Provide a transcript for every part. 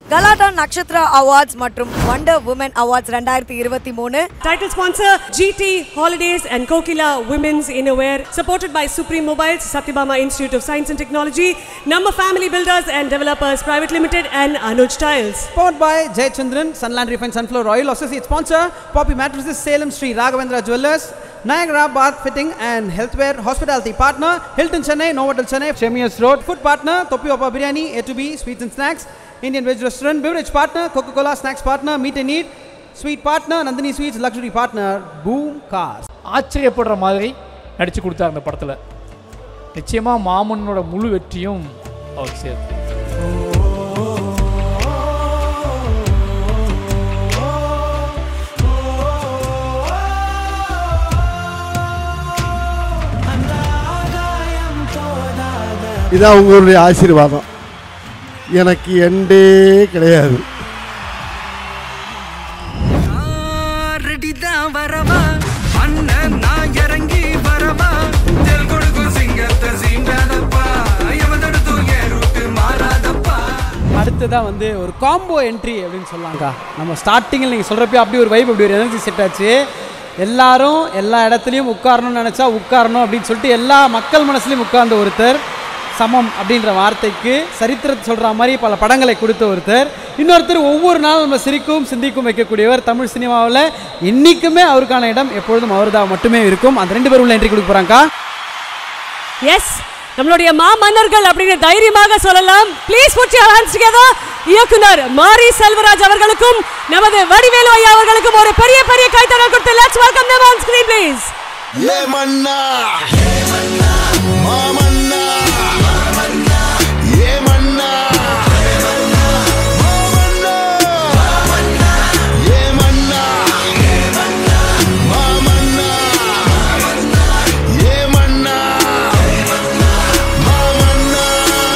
கலாட்டா நட்சத்திரா அவார்ட்ஸ் மற்றும் wonder woman awards ரெண்டாயிரத்தி இருபத்தி மூணு Title sponsor GT Holidays and Kokila Women's Innerwear, supported by Supreme Mobiles, Satyabama Institute of Science and Technology, Number Family Builders and Developers Private Limited, and Anuj Tiles. Powered by Jayachandran, Sunland Refined Sunflower Oil, associate sponsor, Poppy Mattresses, Salem Street, Raghavendra Jewelers, Niagara Bath Fitting and Healthware, Hospitality Partner, Hilton Chennai, Novotel Chennai, Chemius Road, Food Partner, Topi Opa Biryani, A2B, Sweets and Snacks, Indian Veg Restaurant, Beverage Partner, Coca-Cola Snacks Partner, Meet and Eat, Sweet Partner, Nandini Sweets, Luxury Partner, Boom Cars. ஆச்சரியப்படுற மாதிரி நடித்து கொடுத்தார் அந்த படத்தில் நிச்சயமாக மாமன்னோட முழு வெற்றியும் அவருக்கு சேர்த்து இதான் உங்களுடைய ஆசீர்வாதம் எனக்கு எண்டே கிடையாது ரெடிதான் வரவா அண்ணன் நான் இறங்கி வரவா தெல் கொடுக்கும் சிங்கத்தை சீண்டாதப்பா எவன் தடுத்தும் என் ரூட்டு மாறாதப்பா அடுத்ததாக வந்து ஒரு காம்போ என்ட்ரி அப்படின்னு சொல்லலாம்க்கா நம்ம ஸ்டார்டிங்கில் நீங்கள் சொல்கிறப்ப அப்படி ஒரு வைப் அப்படி ஒரு எனர்ஜி செட் ஆச்சு எல்லாரும் எல்லா இடத்துலையும் உட்காரணும்னு நினச்சா உட்காரணும் அப்படின்னு சொல்லிட்டு எல்லா மக்கள் மனசுலையும் உட்கார்ந்த ஒருத்தர் சமம் அப்படின்ற வார்த்தைக்கு சரித்திரத்தை சொல்கிற மாதிரி பல படங்களை கொடுத்த ஒருத்தர் இன்னொருத்தர் ஒவ்வொரு நாளும் நம்ம சிரிக்கும் சிந்திக்கும் வைக்கக்கூடியவர் தமிழ் சினிமாவில் இன்றைக்குமே அவருக்கான இடம் எப்பொழுதும் அவர்தான் மட்டுமே இருக்கும் அந்த ரெண்டு பேரும் உள்ள என்ட்ரி கொடுக்க போகிறாங்க்கா எஸ் நம்மளுடைய மாமன்னர்கள் அப்படின்னு தைரியமாக சொல்லலாம் please put your hands together இயக்குனர் மாரி செல்வராஜ் அவர்களுக்கும் நமது வடிவேலு ஐயா அவர்களுக்கும் ஒரு பெரிய பெரிய கைத்தறல் கொடுத்து let's welcome them on screen please ஏமண்ணா மாமண்ணா ஏமண்ணா மாமண்ணா ஏமண்ணா மாமண்ணா ஏமண்ணா மாமண்ணா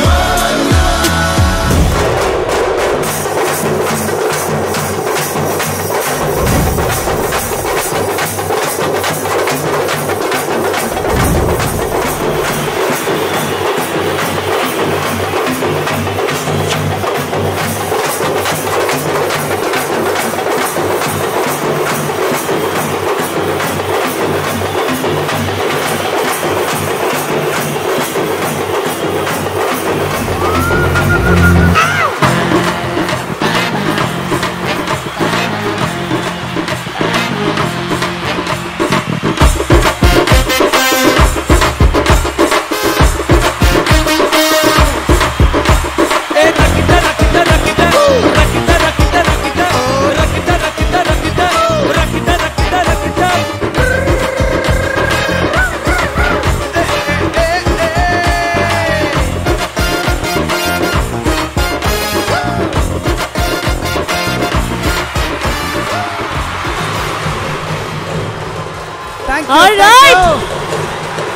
Thank you. All thank right. you.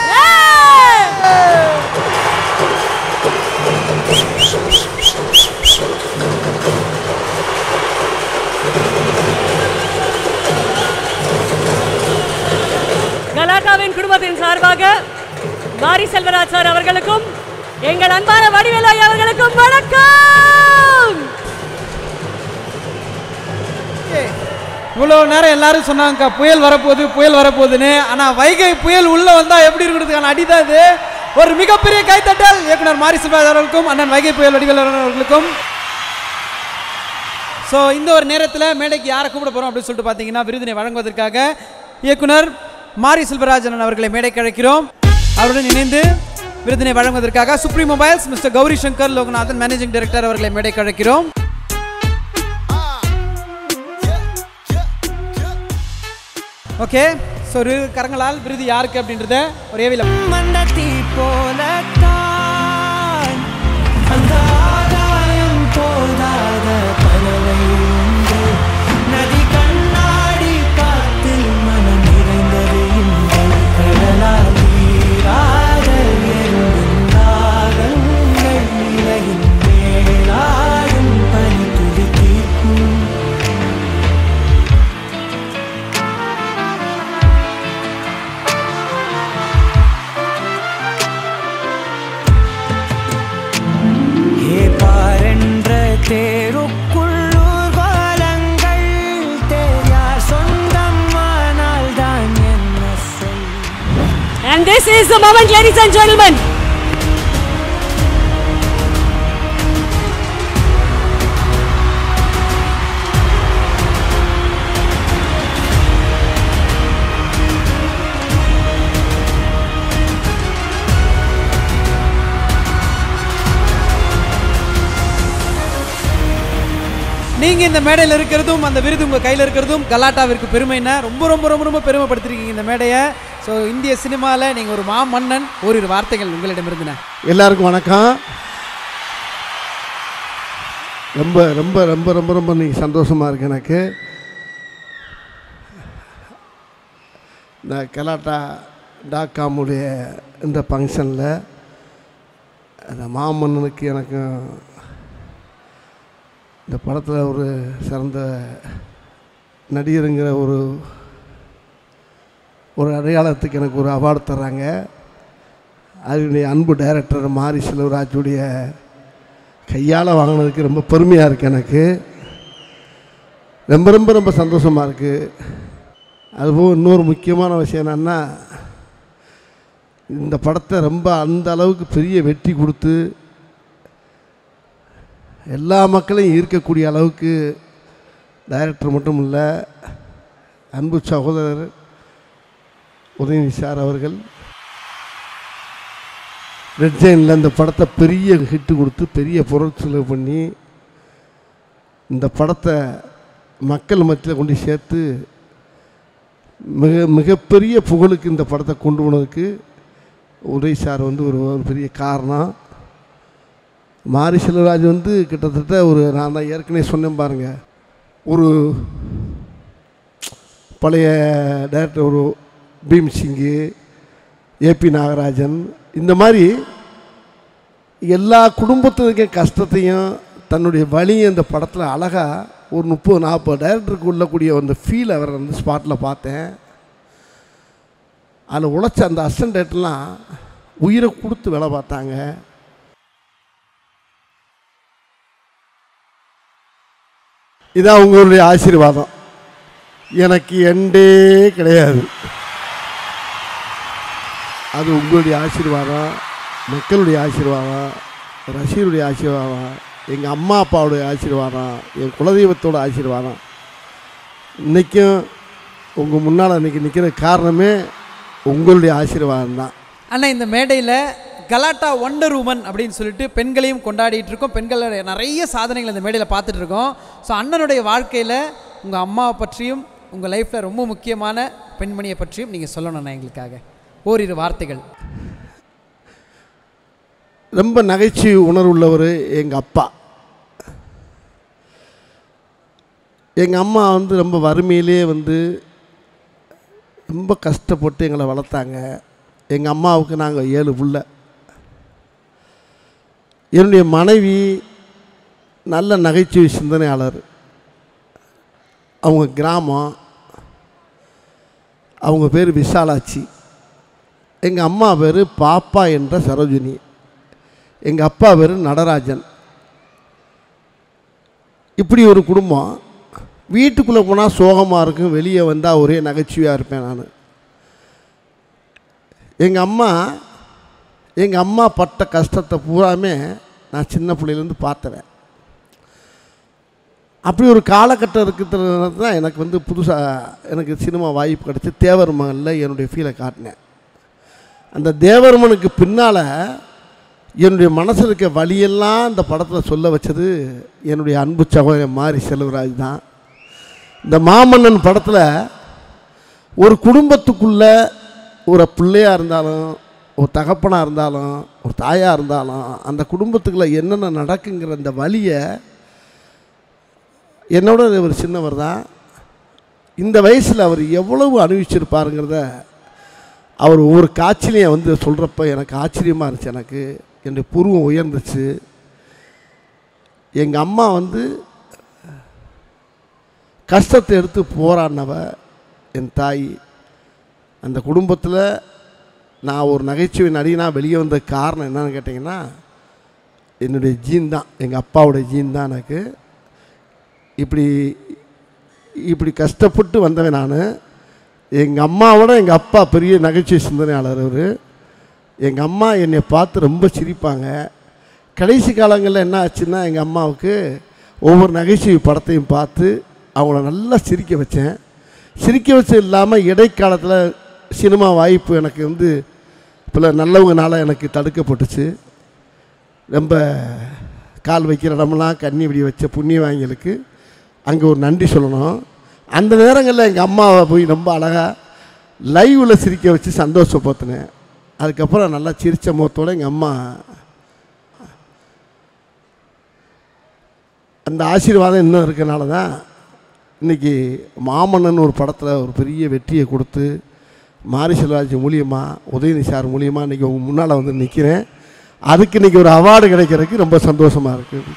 கலாட்டாவின் குடும்பத்தின் சார்பாக மாரி செல்வராஜ் சார் அவர்களுக்கும் எங்கள் அன்பான வடிவேலு ஐயா அவர்களுக்கும் வணக்கம் இவ்வளோ நேரம் எல்லாரும் சொன்னாங்கக்கா புயல் வரப்போகுது புயல் வரப்போகுதுன்னு ஆனால் வைகை புயல் உள்ளே வந்தால் எப்படி இருக்கிறதுக்கான அடிதான் இது ஒரு மிகப்பெரிய கைத்தட்டல் இயக்குனர் மாரி சிவராஜ் அவர்களுக்கும் அண்ணன் வைகை புயல் வடிவேல் அவர்களுக்கும் ஸோ இந்த ஒரு நேரத்தில் மேடைக்கு யாரை கூப்பிட போகிறோம் அப்படின்னு சொல்லிட்டு பார்த்தீங்கன்னா விருதினை வழங்குவதற்காக இயக்குனர் மாரி செல்வராஜன் அவர்களை மேடைக்கு அழைக்கிறோம் அவருடன் இணைந்து விருதினை வழங்குவதற்காக supreme mobiles mister Gauri Shankar Loganathan managing director அவர்களை மேடைக்கு அழைக்கிறோம் ஓகே ஸோ ஒரு கரங்களால் விருது யாருக்கு அப்படின்றத ஒரே வில மண்டத்தி போலத்தான் அந்த ஆகாயம் போதாத பறவை உண்டு நதி கண்ணாடி பார்த்து மனம் நிறைந்தது இன்பம் கடலால் நீராக எழுந்தும் தாகங்கள் நிலையின் மேலாடும் பனி துளி தீர்க்கும் This is the moment, ladies and gentlemen. நீங்க இந்த மேடையில் இருக்கிறதும் அந்த விருது உங்க கையில் இருக்கிறதும் கலாட்டாவிற்கு பெருமைன்னா ரொம்ப ரொம்ப ரொம்ப ரொம்ப பெருமைப்படுத்திருக்கீங்க இந்த மேடையை ஸோ இந்திய சினிமாவில் நீங்கள் ஒரு மாமன்னன் ஓரிரு வார்த்தைகள் உங்களிடமிருந்துன எல்லாருக்கும் வணக்கம் ரொம்ப ரொம்ப ரொம்ப ரொம்ப ரொம்ப நீ சந்தோஷமாக இருக்கு எனக்கு இந்த கலாட்டா டாட் காமுடைய இந்த ஃபங்க்ஷனில் அந்த மாமன்னனுக்கு எனக்கு இந்த படத்தில் ஒரு சிறந்த நடிகருங்கிற ஒரு ஒரு அடையாளத்துக்கு எனக்கு ஒரு அவார்டு தர்றாங்க அதனுடைய அன்பு டைரக்டர் மாரி செல்வராஜுடைய கையால் வாங்கினதுக்கு ரொம்ப பெருமையாக இருக்குது எனக்கு ரொம்ப ரொம்ப ரொம்ப சந்தோஷமாக இருக்குது அதுபோக இன்னொரு முக்கியமான விஷயம் என்னென்னா இந்த படத்தை ரொம்ப அந்த அளவுக்கு பெரிய வெற்றி கொடுத்து எல்லா மக்களையும் ஈர்க்கக்கூடிய அளவுக்கு டைரக்டர் மட்டும் இல்லை அன்பு சகோதரர் உதயநிதி சார் அவர்கள் ரெட் ஜெயினில் இந்த படத்தை பெரிய ஹிட்டு கொடுத்து பெரிய பொருட்செலவு பண்ணி இந்த படத்தை மக்கள் மத்தியில் கொண்டு சேர்த்து மிக மிகப்பெரிய புகழுக்கு இந்த படத்தை கொண்டு போனதுக்கு உதய் சார் வந்து ஒரு ஒரு பெரிய காரணம் மாரி செல்வராஜ் வந்து கிட்டத்தட்ட ஒரு நான் தான் ஏற்கனவே சொன்னேன் பாருங்க ஒரு பழைய டைரக்டர் ஒரு பீம் சிங்கு ஏபி நாகராஜன் இந்த மாதிரி எல்லா குடும்பத்தினருக்க கஷ்டத்தையும் தன்னுடைய வழியும் இந்த படத்தில் அழகாக ஒரு முப்பது நாற்பது டைரக்டருக்கு உள்ளக்கூடிய அந்த ஃபீல் அவர் வந்து ஸ்பாட்டில் பார்த்தேன் அதில் உழைச்ச அந்த அசிஸ்டன்ட் டைரக்டர்லாம் உயிரை கொடுத்து வேலை பார்த்தாங்க இதான் உங்களுடைய ஆசீர்வாதம் எனக்கு எண்டே கிடையாது அது உங்களுடைய ஆசீர்வாதம் மக்களுடைய ஆசீர்வாதம் ரசிகருடைய ஆசீர்வாதம் எங்கள் அம்மா அப்பாவுடைய ஆசீர்வாதம் என் குலதெய்வத்தோட ஆசீர்வாதம் இன்றைக்கும் உங்கள் முன்னால் இன்றைக்கி நிற்கிற காரணமே உங்களுடைய ஆசீர்வாதம் தான் அண்ணா இந்த மேடையில் கலாட்டா ஒண்டர் உமன் அப்படின்னு சொல்லிட்டு பெண்களையும் கொண்டாடிட்டு இருக்கோம் பெண்களுடைய நிறைய சாதனைகள் இந்த மேடையில் பார்த்துட்டு இருக்கோம் ஸோ அண்ணனுடைய வாழ்க்கையில் உங்கள் அம்மாவை பற்றியும் உங்கள் லைஃப்பில் ரொம்ப முக்கியமான பெண்மணியை பற்றியும் நீங்கள் சொல்லணும்ண்ணா எங்களுக்காக ஓரிரு வார்த்தைகள் ரொம்ப நகைச்சுவை உணர்வுள்ளவர் எங்கள் அப்பா எங்கள் அம்மா வந்து ரொம்ப வறுமையிலே வந்து ரொம்ப கஷ்டப்பட்டு எங்களை வளர்த்தாங்க எங்கள் அம்மாவுக்கு நாங்கள் ஏழு புள்ள என்னுடைய மனைவி நல்ல நகைச்சுவை சிந்தனையாளர் அவங்க கிராமம் அவங்க பேர் விசாலாட்சி எங்கள் அம்மா பேர் பாப்பா என்ற சரோஜினி எங்கள் அப்பா பேர் நடராஜன் இப்படி ஒரு குடும்பம் வீட்டுக்குள்ளே போனால் சோகமாக இருக்கும் வெளியே வந்தால் ஒரே நகைச்சுவையாக இருப்பேன் நான் எங்கள் அம்மா எங்கள் அம்மா பட்ட கஷ்டத்தை பூராமே நான் சின்ன பிள்ளையிலேருந்து பார்த்துறேன் அப்படி ஒரு காலகட்டம் இருக்கிறது தான் எனக்கு வந்து புதுசாக எனக்கு சினிமா வாய்ப்பு கிடச்சி தேவர் மகனில் என்னுடைய ஃபீலை காட்டினேன் அந்த தேவர்மனுக்கு பின்னால் என்னுடைய மனசில் இருக்க வழியெல்லாம் இந்த படத்தில் சொல்ல வச்சது என்னுடைய அன்பு சகோதரன் மாரி செல்வராஜ் தான் இந்த மாமன்னன் படத்தில் ஒரு குடும்பத்துக்குள்ள ஒரு பிள்ளையாக இருந்தாலும் ஒரு தகப்பனாக இருந்தாலும் ஒரு தாயாக இருந்தாலும் அந்த குடும்பத்துக்குள்ள என்னென்ன நடக்குங்கிற அந்த வழியை என்னோட ஒரு சின்னவர் தான் இந்த வயசில் அவர் எவ்வளவு அனுபவிச்சிருப்பாருங்கிறத அவர் ஒவ்வொரு காட்சியிலையும் வந்து சொல்கிறப்ப எனக்கு ஆச்சரியமாக இருந்துச்சு எனக்கு என்னுடைய புருவம் உயர்ந்துச்சு எங்கள் அம்மா வந்து கஷ்டத்தை எடுத்து போராடினவ என் தாய் அந்த குடும்பத்தில் நான் ஒரு நகைச்சுவை நடிகனாக வெளியே வந்த காரணம் என்னன்னு கேட்டிங்கன்னா என்னுடைய ஜீன் தான் எங்கள் அப்பாவுடைய ஜீன் தான் எனக்கு இப்படி இப்படி கஷ்டப்பட்டு வந்தவன் நான் எங்கள் அம்மாவோட எங்கள் அப்பா பெரிய நகைச்சுவை சிந்தனையாளர் அவர் எங்கள் அம்மா என்னை பார்த்து ரொம்ப சிரிப்பாங்க கடைசி காலங்களில் என்ன ஆச்சுன்னா எங்கள் அம்மாவுக்கு ஒவ்வொரு நகைச்சுவை படத்தையும் பார்த்து அவங்கள நல்லா சிரிக்க வச்சேன் சிரிக்க வச்சது இல்லாமல் இடைக்காலத்தில் சினிமா வாய்ப்பு எனக்கு வந்து பல நல்லவங்கனால எனக்கு தடுக்கப்பட்டுச்சு ரொம்ப கால் வைக்கிற இடமெல்லாம் கண்ணி விடி வச்ச புண்ணியவாங்கிகளுக்கு அங்கே ஒரு நன்றி சொல்லணும் அந்த நேரங்களில் எங்கள் அம்மாவை போய் ரொம்ப அழகாக லைவில் சிரிக்க வச்சு சந்தோஷப்படுத்தினேன் அதுக்கப்புறம் நல்லா சிரித்த முகத்தோடு எங்கள் அம்மா அந்த ஆசீர்வாதம் இன்னும் இருக்கனால தான் இன்றைக்கி மாமன்னன் ஒரு படத்தில் ஒரு பெரிய வெற்றியை கொடுத்து மாரி செல்வராஜ் மூலியமாக உதயநிதி சார் மூலியமாக இன்றைக்கி உங்கள் முன்னால் வந்து நிற்கிறேன் அதுக்கு இன்றைக்கி ஒரு அவார்டு கிடைக்கிறதுக்கு ரொம்ப சந்தோஷமாக இருக்குது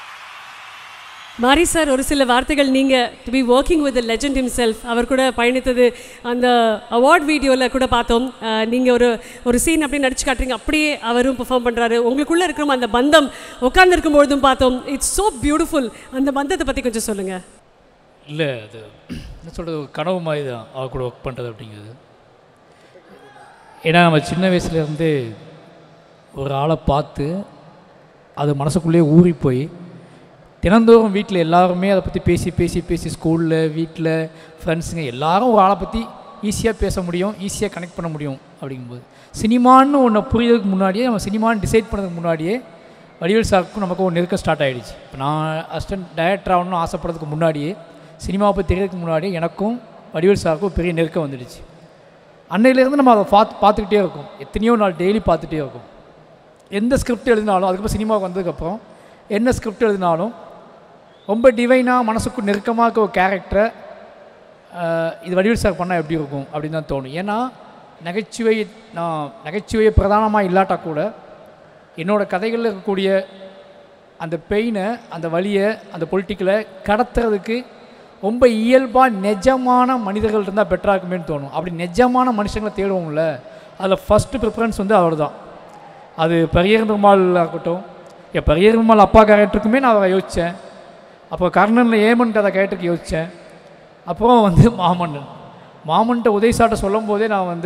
மாரி சார் ஒரு சில வார்த்தைகள் நீங்க to be working with legend himself அவர் கூட பயணித்தது அந்த அவார்ட் வீடியோவில் கூட பார்த்தோம் அஹ், நீங்க ஒரு ஒரு சீன் அப்படியே நடிச்சு காட்டுறீங்க அப்படியே அவரும் பெர்ஃபார்ம் பண்றாரு உங்களுக்குள்ள இருக்கிற அந்த பந்தம் உட்கார்ந்துருக்கும் பொழுதும் பார்த்தோம் இட்ஸ் so பியூட்டிஃபுல் அந்த பந்தத்தை பத்தி கொஞ்சம் சொல்லுங்க இல்லை அது என்ன சொல்கிறது ஒரு கனவு மாதிரி தான் அவ கூட ஒர்க் பண்ணுறது அப்படிங்கிறது ஏன்னா நம்ம சின்ன வயசுலேருந்து ஒரு ஆளை பார்த்து அது மனசுக்குள்ளேயே ஊறி போய் தினந்தோறும் வீட்டில் எல்லாருமே அதை பற்றி பேசி பேசி பேசி ஸ்கூலில் வீட்டில் ஃப்ரெண்ட்ஸுங்க எல்லாரும் ஒரு ஆளை பற்றி ஈஸியாக பேச முடியும் ஈஸியாக கனெக்ட் பண்ண முடியும் அப்படிங்கும்போது சினிமான்னு ஒன்று புரியறதுக்கு முன்னாடியே நம்ம சினிமான்னு டிசைட் பண்ணதுக்கு முன்னாடியே வடிவேல் சாருக்கும் நமக்கு ஒரு நெருக்கம் ஸ்டார்ட் ஆகிடுச்சு இப்போ நான் அசிஸ்டன்ட் டைரக்டர் ஆகணும்னு ஆசைப்படுறதுக்கு முன்னாடியே சினிமாவை பற்றி தெரியறதுக்கு முன்னாடியே எனக்கும் வடிவேல் சாருக்கும் ஒரு பெரிய நெருக்கம் வந்துடுச்சு அன்னையிலேருந்து நம்ம அதை பார்த்து பார்த்துக்கிட்டே இருக்கோம் எத்தனையோ நாள் டெய்லி பார்த்துட்டே இருக்கோம் எந்த ஸ்கிரிப்ட் எழுதினாலும் அதுக்கப்புறம் சினிமாவுக்கு வந்ததுக்கப்புறம் என்ன ஸ்கிரிப்ட் எழுதினாலும் ரொம்ப டிவைனாக மனசுக்கு நெருக்கமாக இருக்க ஒரு கேரக்டரை இது வடிவில் சார் பண்ணால் எப்படி இருக்கும் அப்படின்னு தான் தோணும் ஏன்னா நகைச்சுவை நான் நகைச்சுவையை பிரதானமாக இல்லாட்டா கூட என்னோட கதைகளில் இருக்கக்கூடிய அந்த பெயினை அந்த வலியை அந்த பொலிட்டிக்கலை கடத்துறதுக்கு ரொம்ப இயல்பாக நிஜமான மனிதர்கள் இருந்தால் பெட்டராக இருக்குமேன்னு தோணும் அப்படி நிஜமான மனுஷங்களை தேடுவோம்ல அதில் ஃபஸ்ட்டு ப்ரிஃபரன்ஸ் வந்து அவர் தான் அது பெரியர் பெருமாளாக இருக்கட்டும் என் பெரியர் பெருமாள் அப்பா கேரக்டருக்குமே நான் அவரை யோசித்தேன் அப்போ கர்ணனில் ஏமன் கதை கேரக்டருக்கு யோசித்தேன் அப்புறம் வந்து மாமன்னன் மாமன்ட்ட உதயசாட்டை சொல்லும் போதே நான் வந்து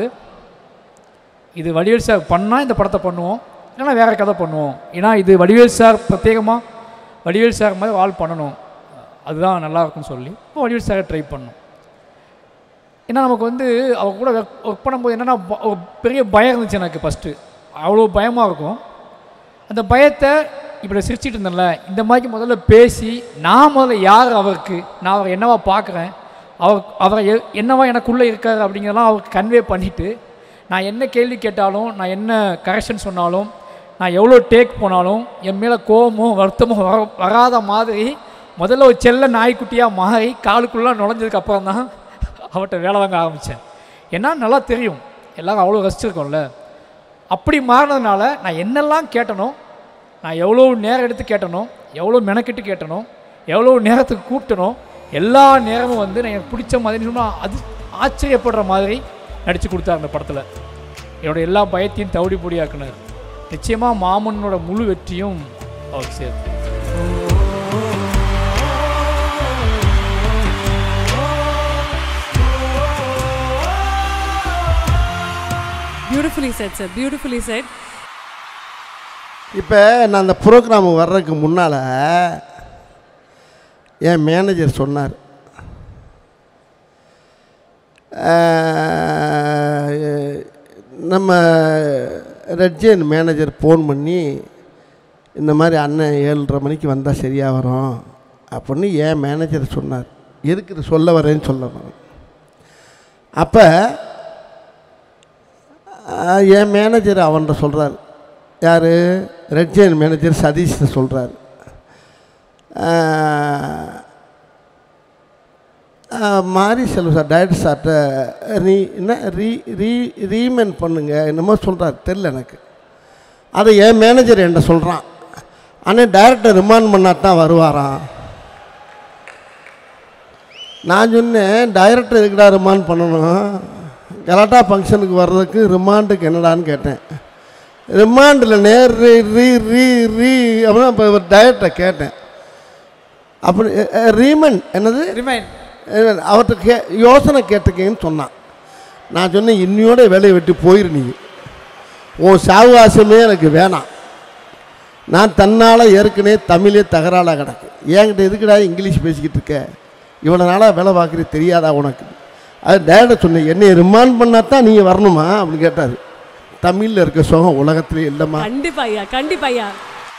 இது வடிவேல் சார் பண்ணால் இந்த படத்தை பண்ணுவோம் இல்லைன்னா வேறு கதை பண்ணுவோம் ஏன்னா இது வடிவேல் சார் பிரத்யேகமாக வடிவேல் சார் மாதிரி ஆள் பண்ணணும் அதுதான் நல்லா இருக்கும்னு சொல்லி இப்போ வடிவேல் சாரை ட்ரை பண்ணோம் ஏன்னா நமக்கு வந்து அவ கூட ஒர்க் பண்ணும்போது என்னென்னா ஒரு பெரிய பயம் இருந்துச்சு எனக்கு ஃபஸ்ட்டு அவ்வளோ பயமாக இருக்கும் அந்த பயத்தை இப்படி சிரிச்சிட்டு இருந்தேன்ல இந்த மாதிரி முதல்ல பேசி நான் முதல்ல யார் அவருக்கு நான் அவரை என்னவா பார்க்குறேன் அவர் அவரை எ- என்னவா எனக்குள்ளே இருக்காரு அப்படிங்கிறதெல்லாம் அவருக்கு கன்வே பண்ணிவிட்டு நான் என்ன கேள்வி கேட்டாலும் நான் என்ன கரெக்ஷன் சொன்னாலும் நான் எவ்வளோ டேக் போனாலும் என் மேலே கோவமோ வருத்தமோ வர வராத மாதிரி முதல்ல ஒரு செல்ல நாய்க்குட்டியாக மாறி காலுக்குள்ளே நுழைஞ்சதுக்கு அப்புறம் தான் அவர்கிட்ட வேலை வாங்க ஆரம்பித்தேன் ஏன்னா நல்லா தெரியும் எல்லாரும் அவ்வளோ ரசிச்சிருக்கோம்ல அப்படி மாறினதுனால நான் என்னெல்லாம் கேட்டனோ நான் எவ்வளோ நேரம் எடுத்து கேட்டனோ எவ்வளோ மெனக்கெட்டு கேட்டனோ எவ்வளோ நேரத்துக்கு கூப்பிட்டனோ எல்லா நேரமும் வந்து நான் எனக்கு பிடிச்ச மாதிரி சொன்னா அது ஆச்சரியப்படுற மாதிரி நடித்து கொடுத்தார் அந்த படத்தில் என்னோட எல்லா பயத்தையும் தவிடி பொடியாக்குனார் நிச்சயமாக மாமன்னோட முழு வெற்றியும் அவருக்கு சேர்த்து beautifully set sir beautifully set இப்போ நான் அந்த ப்ரோக்ராம் வர்றதுக்கு முன்னால் என் மேனேஜர் சொன்னார் ஆஹ், நம்ம ரெட்ஜெயின் மேனேஜர் ஃபோன் பண்ணி இந்த மாதிரி அண்ணன் ஏழரை மணிக்கு வந்தால் சரியாக வரும் அப்படின்னு என் மேனேஜர் சொன்னார் எதுக்கு இது சொல்ல வரேன்னு சொல்ல வரேன் அப்போ ஆஹ், என் மேனேஜர் அவன்கிட்ட சொல்கிறார் யார் ரெட் ஜெயின் மேனேஜர் சதீஷ் சொல்கிறார் மாரி செல்வ சார் டைரக்டர் சார்கிட்ட ரீ என்ன ரீ ரீ ரீமென் பண்ணுங்க என்னமோ சொல்கிறார் தெரில எனக்கு அதை என் மேனேஜர் என்கிட்ட சொல்கிறான் ஆனால் டைரக்டர் ரிமாண்ட் பண்ணால் தான் வருவாராம் நான் சொன்னேன் டைரக்டர் எதுக்குடா ரிமாண்ட் பண்ணணும் கலாட்டா ஃபங்க்ஷனுக்கு வர்றதுக்கு ரிமாண்டுக்கு என்னடான்னு கேட்டேன் ரிமாண்டில் நேர் ரீ ரீ ரீ ரீ அப்படின்னு இப்போ டைரக்டரை கேட்டேன் அப்படி ரீமன் என்னது ரிமைன் அவர்கிட்ட கே யோசனை கேட்டுக்கேன்னு சொன்னான் நான் சொன்னேன் இன்னையோட வேலையை விட்டு போயிரு நீ உன் சாவகாசமே எனக்கு வேணாம் நான் தன்னால் ஏற்கனவே தமிழே தகராளாக கிடக்கு என்கிட்ட எதுக்குடா இங்கிலீஷ் பேசிக்கிட்டு இருக்க இவ்வளோ நாளாக வேலை பார்க்குறது தெரியாதா உனக்கு அது டேரக்டாக சொன்னேன் என்னை ரிமாண்ட் பண்ணால் தான் நீங்கள் வரணுமா அப்படின்னு கேட்டார் தமிழில் இருக்க சுகம் உலகத்திலே இல்லைம்மா கண்டிப்பா ஐயா கண்டிப்பா ஐயா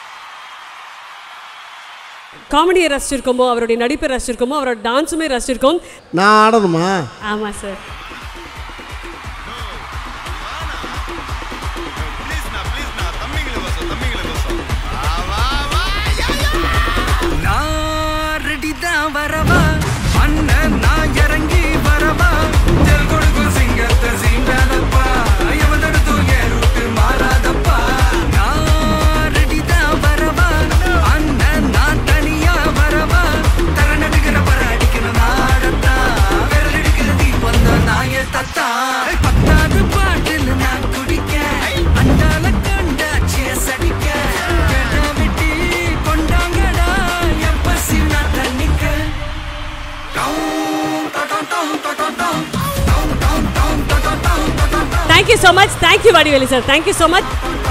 காமெடியை ரசிச்சிருக்கோமோ அவருடைய நடிப்பை ரசிச்சிருக்கோமோ அவரோட டான்ஸுமே ரசிச்சிருக்கோம் நான் ஆடணுமா ஆமா சார் நான் ரெடிதான் வரவா அண்ணன் நான் இறங்கி வரவா தெல் கொடுக்கும் சிங்கத்தை சீண்டாதப்பா எவன் தடுத்தும் என் ரூட்டு மாறாதப்பா நான் ரெடிதான் வரவா அண்ணன் நான் தனியா வரவா தர நடுக்கிற பர அடிக்கிற நாடத்தா விரல் அடிக்கிற தீபம் தான் நாய தத்தா பத்தாவது பாட்டில் நான் குடிக்க அண்டால கண்டா சேஸ் அடிக்க கேட்டா விட்டி கொண்டாங்கடா என் பசி நான் தண்ணிக்க thank you so much thank you Vadivelu sir thank you so much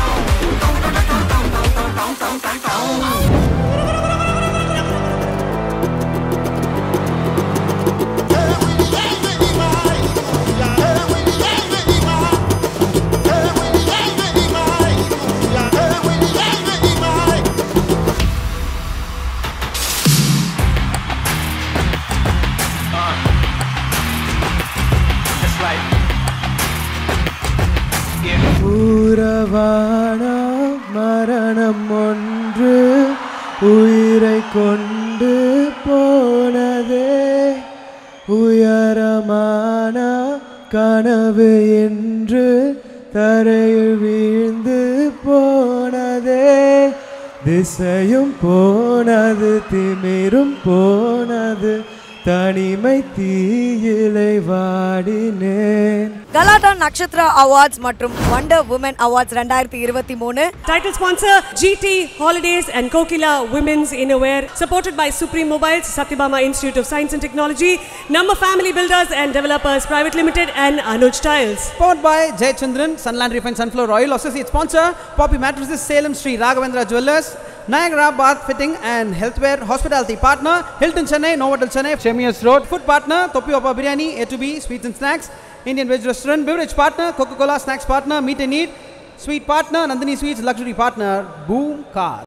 பூரவான மரணம் ஒன்று உயிரை கொண்டு போனதே உயரமான கனவு என்று தரையில் வீழ்ந்து போனதே திசையும் போனது திமிரும் போனது தனிமை தீயிலை வாடினேன் கலாட்டா நட்சத்திரா அவார்ட்ஸ் மற்றும் வண்டர் உமன் அவார்ட்ஸ் ரெண்டாயிரத்தி இருபத்தி மூணு Title sponsor GT Holidays and Kokila Women's Innerwear, supported by Supreme Mobiles, Satyabama Institute of Science and Technology, Number Family Builders and Developers Private Limited, and Anuj Tiles. Powered by Jayachandran, Sunland Refined Sunflower Oil, Associate Sponsor, Poppy Mattresses, Salem Street, Raghavendra Jewelers, Niagara Bath Fitting and Healthware, Hospitality Partner, Hilton Chennai, Novotel Chennai, Chemius Road, Food Partner, Topi Opa Biryani, A to B, Sweets and Snacks, Indian Veg Restaurant, Beverage Partner, Coca-Cola Snacks Partner, Meet and Eat, Sweet Partner, Nandini Sweets, Luxury Partner, Boom Car.